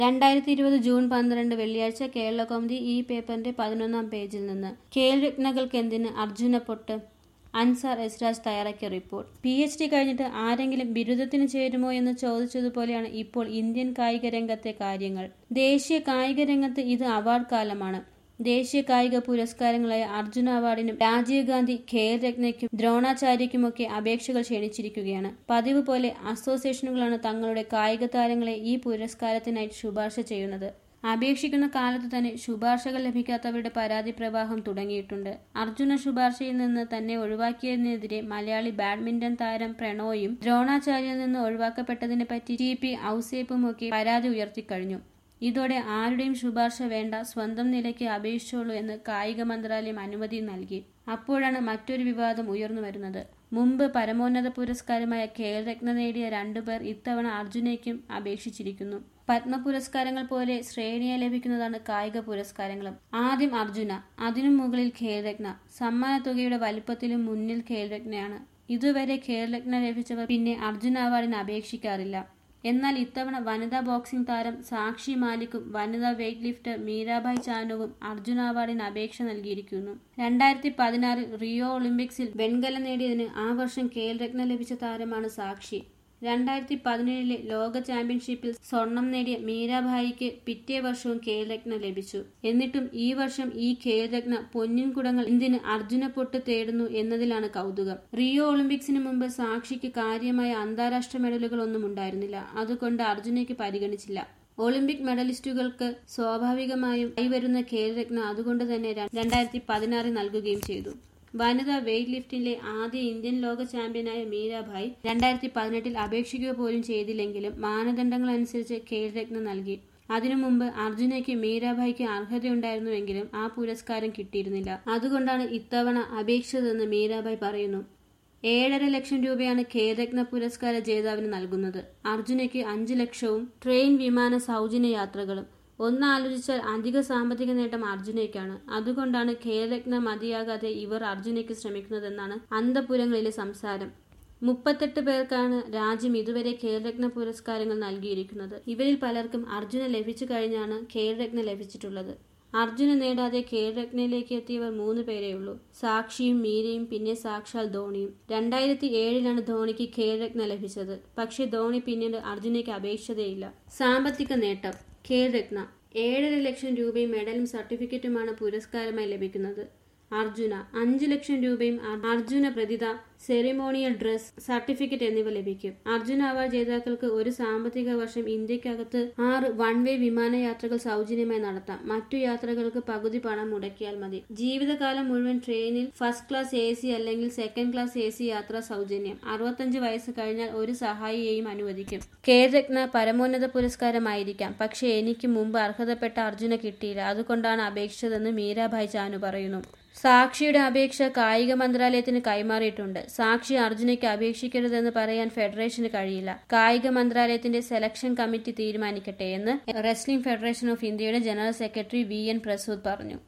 രണ്ടായിരത്തി ഇരുപത് ജൂൺ പന്ത്രണ്ട് വെള്ളിയാഴ്ച കേരള കൗമുദി ഈ പേപ്പറിന്റെ പതിനൊന്നാം പേജിൽ നിന്ന് കേൽ രത്നകൾക്ക് എന്തിന് അർജുന പൊട്ട് അൻസാർ എസ്രാജ് തയ്യാറാക്കിയ റിപ്പോർട്ട് പി എച്ച് ഡി കഴിഞ്ഞിട്ട് ആരെങ്കിലും ബിരുദത്തിന് ചേരുമോ എന്ന് ചോദിച്ചതുപോലെയാണ് ഇപ്പോൾ ഇന്ത്യൻ കായിക രംഗത്തെ കാര്യങ്ങൾ ദേശീയ കായിക രംഗത്ത് ഇത് അവാർഡ് കാലമാണ് ദേശീയ കായിക പുരസ്കാരങ്ങളായ അർജുന അവാർഡിനും രാജീവ് ഗാന്ധി ഖേൽ രത്നയ്ക്കും ദ്രോണാചാര്യയ്ക്കുമൊക്കെ അപേക്ഷകൾ ക്ഷണിച്ചിരിക്കുകയാണ് പതിവ് പോലെ അസോസിയേഷനുകളാണ് തങ്ങളുടെ കായിക താരങ്ങളെ ഈ പുരസ്കാരത്തിനായി ശുപാർശ ചെയ്യുന്നത് അപേക്ഷിക്കുന്ന കാലത്ത് തന്നെ ശുപാർശകൾ ലഭിക്കാത്തവരുടെ പരാതി പ്രവാഹം തുടങ്ങിയിട്ടുണ്ട് അർജുന ശുപാർശയിൽ നിന്ന് തന്നെ ഒഴിവാക്കിയതിനെതിരെ മലയാളി ബാഡ്മിന്റൺ താരം പ്രണോയും ദ്രോണാചാര്യയിൽ നിന്ന് ഒഴിവാക്കപ്പെട്ടതിനെ പറ്റി ടി പി ഔസേപ്പുമൊക്കെ പരാതി ഉയർത്തിക്കഴിഞ്ഞു ഇതോടെ ആരുടെയും ശുപാർശ വേണ്ട സ്വന്തം നിലയ്ക്ക് അപേക്ഷിച്ചോളൂ എന്ന് കായിക മന്ത്രാലയം അനുമതി നൽകി അപ്പോഴാണ് മറ്റൊരു വിവാദം ഉയർന്നു വരുന്നത് മുമ്പ് പരമോന്നത പുരസ്കാരമായ ഖേൽ രത്ന നേടിയ രണ്ടുപേർ ഇത്തവണ അർജുനയ്ക്കും അപേക്ഷിച്ചിരിക്കുന്നു പത്മ പുരസ്കാരങ്ങൾ പോലെ ശ്രേണിയെ ലഭിക്കുന്നതാണ് കായിക പുരസ്കാരങ്ങളും ആദ്യം അർജുന അതിനു മുകളിൽ ഖേൽ രത്ന സമ്മാന തുകയുടെ വലിപ്പത്തിലും മുന്നിൽ ഖേൽ രത്നയാണ് ഇതുവരെ ഖേൽ രത്ന ലഭിച്ചവർ പിന്നെ അർജുന അവാർഡിന് അപേക്ഷിക്കാറില്ല എന്നാൽ ഇത്തവണ വനിതാ ബോക്സിംഗ് താരം സാക്ഷി മാലിക്കും വനിതാ വെയ്റ്റ് ലിഫ്റ്റർ മീരാഭായ് ചാനുവും അർജുന അവാർഡിന് അപേക്ഷ നൽകിയിരിക്കുന്നു രണ്ടായിരത്തി പതിനാറിൽ റിയോ ഒളിമ്പിക്സിൽ വെൺകലം നേടിയതിന് ആ വർഷം കേൽ രത്ന ലഭിച്ച താരമാണ് സാക്ഷി രണ്ടായിരത്തി പതിനേഴിലെ ലോക ചാമ്പ്യൻഷിപ്പിൽ സ്വർണം നേടിയ മീരാഭായിക്ക് പിറ്റേ വർഷവും ഖേൽ രത്ന ലഭിച്ചു എന്നിട്ടും ഈ വർഷം ഈ ഖേൽ രത്ന പൊന്നിൻ കുടങ്ങൾ എന്തിന് അർജുന പൊട്ട് തേടുന്നു എന്നതിലാണ് കൗതുകം റിയോ ഒളിമ്പിക്സിന് മുമ്പ് സാക്ഷിക്ക് കാര്യമായ അന്താരാഷ്ട്ര മെഡലുകളൊന്നും ഉണ്ടായിരുന്നില്ല അതുകൊണ്ട് അർജുനയ്ക്ക് പരിഗണിച്ചില്ല ഒളിമ്പിക് മെഡലിസ്റ്റുകൾക്ക് സ്വാഭാവികമായും കൈവരുന്ന ഖേൽ രത്ന അതുകൊണ്ട് തന്നെ രണ്ടായിരത്തി പതിനാറിൽ നൽകുകയും ചെയ്തു വനിതാ വെയ്റ്റ് ലിഫ്റ്റിലെ ആദ്യ ഇന്ത്യൻ ലോക ചാമ്പ്യനായ മീരാഭായ് രണ്ടായിരത്തി പതിനെട്ടിൽ അപേക്ഷിക്കുക പോലും ചെയ്തില്ലെങ്കിലും മാനദണ്ഡങ്ങൾ അനുസരിച്ച് ഖേൽ രത്ന നൽകി അതിനു മുമ്പ് അർജുനയ്ക്ക് മീരാഭായ്ക്ക് അർഹതയുണ്ടായിരുന്നുവെങ്കിലും ആ പുരസ്കാരം കിട്ടിയിരുന്നില്ല അതുകൊണ്ടാണ് ഇത്തവണ അപേക്ഷിച്ചതെന്ന് മീരാഭായ് പറയുന്നു ഏഴര ലക്ഷം രൂപയാണ് ഖേൽരത്ന പുരസ്കാര ജേതാവിന് നൽകുന്നത് അർജുനയ്ക്ക് അഞ്ചു ലക്ഷവും ട്രെയിൻ വിമാന സൗജന്യ യാത്രകളും ഒന്നാലോചിച്ചാൽ അധിക സാമ്പത്തിക നേട്ടം അർജുനയ്ക്കാണ് അതുകൊണ്ടാണ് ഖേൽരത്ന മതിയാകാതെ ഇവർ അർജുനയ്ക്ക് ശ്രമിക്കുന്നതെന്നാണ് അന്തപുരങ്ങളിലെ സംസാരം മുപ്പത്തെട്ട് പേർക്കാണ് രാജ്യം ഇതുവരെ ഖേൽരത്ന പുരസ്കാരങ്ങൾ നൽകിയിരിക്കുന്നത് ഇവരിൽ പലർക്കും അർജുന ലഭിച്ചു കഴിഞ്ഞാണ് ഖേൽരത്ന ലഭിച്ചിട്ടുള്ളത് അർജുന നേടാതെ ഖേൽരത്നയിലേക്ക് എത്തിയവർ മൂന്ന് പേരെയുള്ളൂ സാക്ഷിയും മീരയും പിന്നെ സാക്ഷാൽ ധോണിയും രണ്ടായിരത്തി ഏഴിലാണ് ധോണിക്ക് ഖേൽരത്ന ലഭിച്ചത് പക്ഷേ ധോണി പിന്നീട് അർജുനയ്ക്ക് അപേക്ഷിച്ചതേയില്ല സാമ്പത്തിക നേട്ടം ഖേൽരത്ന ഏഴര ലക്ഷം രൂപയും മെഡലും സർട്ടിഫിക്കറ്റുമാണ് പുരസ്കാരമായി ലഭിക്കുന്നത് അർജുന അഞ്ചു ലക്ഷം രൂപയും അർജുന പ്രതിത സെറിമോണിയൽ ഡ്രസ് സർട്ടിഫിക്കറ്റ് എന്നിവ ലഭിക്കും അർജുന അവാർഡ് ജേതാക്കൾക്ക് ഒരു സാമ്പത്തിക വർഷം ഇന്ത്യക്കകത്ത് ആറ് വൺ വേ വിമാനയാത്രകൾ സൗജന്യമായി നടത്താം മറ്റു യാത്രകൾക്ക് പകുതി പണം മുടക്കിയാൽ മതി ജീവിതകാലം മുഴുവൻ ട്രെയിനിൽ ഫസ്റ്റ് ക്ലാസ് എ സി അല്ലെങ്കിൽ സെക്കൻഡ് ക്ലാസ് എ സി യാത്ര സൗജന്യം അറുപത്തഞ്ച് വയസ്സ് കഴിഞ്ഞാൽ ഒരു സഹായിയെയും അനുവദിക്കും ഖേൽരത്ന പരമോന്നത പുരസ്കാരമായിരിക്കാം പക്ഷേ എനിക്ക് മുമ്പ് അർഹതപ്പെട്ട അർജുന കിട്ടിയില്ല അതുകൊണ്ടാണ് അപേക്ഷിച്ചതെന്ന് മീരാഭായ് ചാനു പറയുന്നു സാക്ഷിയുടെ അപേക്ഷ കായിക മന്ത്രാലയത്തിന് കൈമാറിയിട്ടുണ്ട് സാക്ഷി അർജുനയ്ക്ക് അപേക്ഷിക്കരുതെന്ന് പറയാൻ ഫെഡറേഷന് കഴിയില്ല കായിക മന്ത്രാലയത്തിന്റെ സെലക്ഷൻ കമ്മിറ്റി തീരുമാനിക്കട്ടെ എന്ന് റെസ്ലിംഗ് ഫെഡറേഷൻ ഓഫ് ഇന്ത്യയുടെ general secretary V N Prasood പറഞ്ഞു